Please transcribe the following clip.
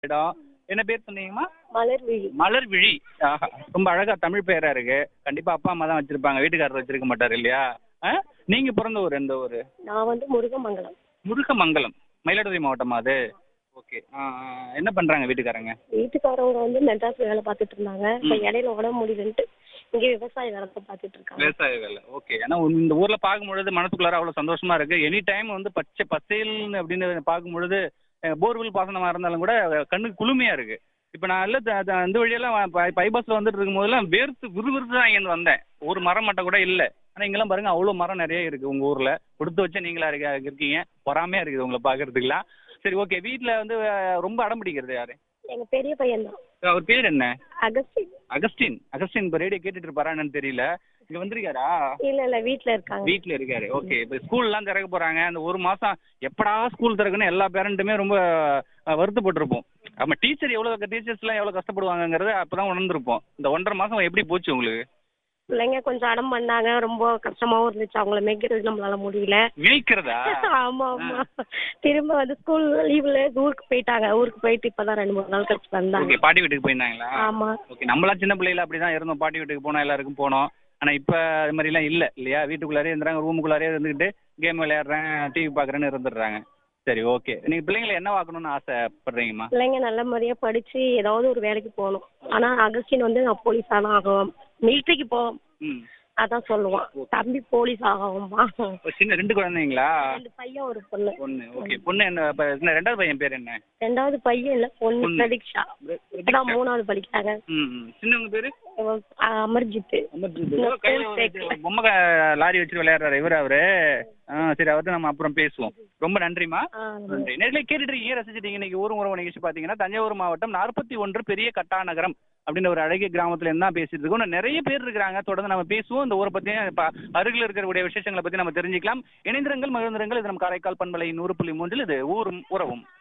இடம் என்ன பேர் சொன்னீங்கம்மா மலர்விழி மலர் விழி ஆஹா ரொம்ப அழகா தமிழ் பெயரா இருக்கு கண்டிப்பா அப்பா அம்மா தான் வச்சிருப்பாங்க வீட்டுக்காரர் வச்சிருக்க மாட்டாரு இல்லையா ஆ? நீங்க பிறந்த ஊர் எந்த ஊர் நான் வந்து முருகமங்கலம் முருகமங்கலம் மயிலாடுதுறை மாவட்டமா அது ஓகே என்ன பண்றாங்க வீட்டுக்காரங்க வீட்டுக்காரவங்க வந்து மெட்ராஸ் வேலை பார்த்துட்டு இருந்தாங்க இப்போ இடையில உடம்பு முடியலன்ட்டு இங்கே விவசாய வேலைத்தை பார்த்துட்டு இருக்காங்க விவசாய வேலை ஓகே ஏன்னா உன் இந்த ஊர்ல பார்க்கும்பொழுது மனசுக்குள்ளார அவ்வளவு சந்தோஷமா இருக்கு எனி டைம் வந்து பச்சை பசேல்னு அப்படின்னு பார்க்கும்பொழுது போர்வெல் பாசனமா இருந்தாலும் கூட கண்ணுக்கு குளுமையா இருக்கு இப்போ நான் இல்லை இந்த வழியெல்லாம் பைபாஸ்ல வந்துட்டு இருக்கும் போதெல்லாம் வேர்த்து விறுவிறுத்து தான் இங்கேருந்து வந்தேன் ஒரு மரம் மட்டும் கூட இல்லை ஆனா இங்கெல்லாம் பாருங்க அவ்வளோ மரம் நிறைய இருக்கு உங்க ஊர்ல கொடுத்து வச்ச நீங்களா இருக்க இருக்கீங்க பொறாமையா இருக்குது உங்களை பாக்குறதுக்குலாம் சரி ஓகே வீட்ல வந்து அஹ், ரொம்ப அடம் பிடிக்கிறது யாரு எங்க பெரிய பையன் தான் அவர் பேர் என்ன அகஸ்டின் அகஸ்டின் அகஸ்டின் இப்போ ரேடியோ கேட்டுட்டு இருப்பாரா என்னன்னு தெரியல இங்க வந்திருக்காரா இல்ல இல்ல வீட்ல இருக்காங்க வீட்ல இருக்காரு ஓகே இப்போ ஸ்கூல்லாம் திறக்க போறாங்க அந்த ஒரு மாசம் எப்படா ஸ்கூல் திறக்குன்னு எல்லா பேரண்ட்டுமே ரொம்ப அஹ், வருத்தப்பட்டிருப்போம் நம்ம டீச்சர் எவ்வளவு டீச்சர்ஸ் எல்லாம் எவ்வளவு கஷ்டப்படுவாங்கங்கறத அப்பதான் உணர்ந்திருப்போம் இந்த ஒன்றரை மாசம் எப்படி போச்சு உங்களுக்கு பிள்ளைங்க கொஞ்சம் அடம் பண்ணாங்க ரொம்ப கஷ்டமாவும் இருந்துச்சு அவங்கள மேய்க்கிறது நம்மளால முடியல மேய்க்கிறதா ஆமா ஆமா திரும்ப வந்து ஸ்கூல் லீவ்ல ஊருக்கு போயிட்டாங்க ஊருக்கு போயிட்டு இப்பதான் ரெண்டு மூணு நாள் கழிச்சு வந்தாங்க ஓகே பாட்டி வீட்டுக்கு போயிருந்தாங்களா ஆமா ஓகே நம்மளாம் சின்ன பிள்ளையில அப்படிதான் இருந்தோம் பாட்டி வீட்டுக்கு போனோம் எல்லாருக்கும் போனோம் ஆனா இப்ப அது மாதிரிலாம் இல்ல இல்லையா வீட்டுக்குள்ளாரே இருந்துறாங்க ரூமுக்குள்ளாரே இருந்துக்கிட்டு கேம் விளையாடுறேன் டிவி பாக்குறேன்னு இருந்துடுறாங்க சரி ஓகே நீங்க பிள்ளைங்களை என்ன ஆக்கணும்னு ஆசைப்படுறீங்கம்மா பிள்ளைங்க நல்ல முறையா படிச்சு ஏதாவது ஒரு வேலைக்கு போகணும் ஆனா அகஸ்டின் வந்து நான் போலீஸா தான் ஆகும் மிலிட்டரிக்கு போவோம் ம் அதான் சொல்லுவான் தம்பி போலீஸ் ஆகும்பா ஒரு சின்ன ரெண்டு குழந்தைங்களா ரெண்டு பையன் ஒரு பொண்ணு பொண்ணு ஓகே பொண்ணு என்ன இப்ப என்ன ரெண்டாவது பையன் பேர் என்ன ரெண்டாவது பையன் இல்ல பொண்ணு பொண்ணு. பிரதீக்ஷா இப்பதான் மூணாவது படிக்கிறாங்க ம் ம். சின்னவங்க பேரு இவன் அமர்ஜித் ஏதோ கையில ஒரு பொம்மை க- லாரி வச்சுட்டு விளையாடுறாரு இவரு அவரு ஆ சரி அவர்கிட்ட நம்ம அப்புறம் பேசுவோம் ரொம்ப நன்றிம்மா ஆ, நன்றி நேரில் கேட்டுட்டு இருக்கீங்க ரசிச்சிட்டீங்க இன்னைக்கு ஊரும் உறவு நிகழ்ச்சி பாத்தீங்கன்னா தஞ்சாவூர் மாவட்டம் நாற்பத்தி ஒன்று பெரிய கட்டா நகரம் அப்படின்ற ஒரு அழகிய கிராமத்துல இருந்து தான் பேசிட்டு இருக்கோம் இன்னும் நிறைய பேர் இருக்கிறாங்க தொடர்ந்து நம்ம பேசுவோம் இந்த ஊரை பத்தி ப- அருகில் இருக்கக்கூடிய விசேஷங்களை பத்தி நம்ம தெரிஞ்சுக்கலாம் இணைந்திரங்கள் மகிழ்ந்திரங்கள் இது நம்ம காரைக்கால் பண்பலை நூறு புள்ளி மூன்றில் இது ஊரும் உறவும்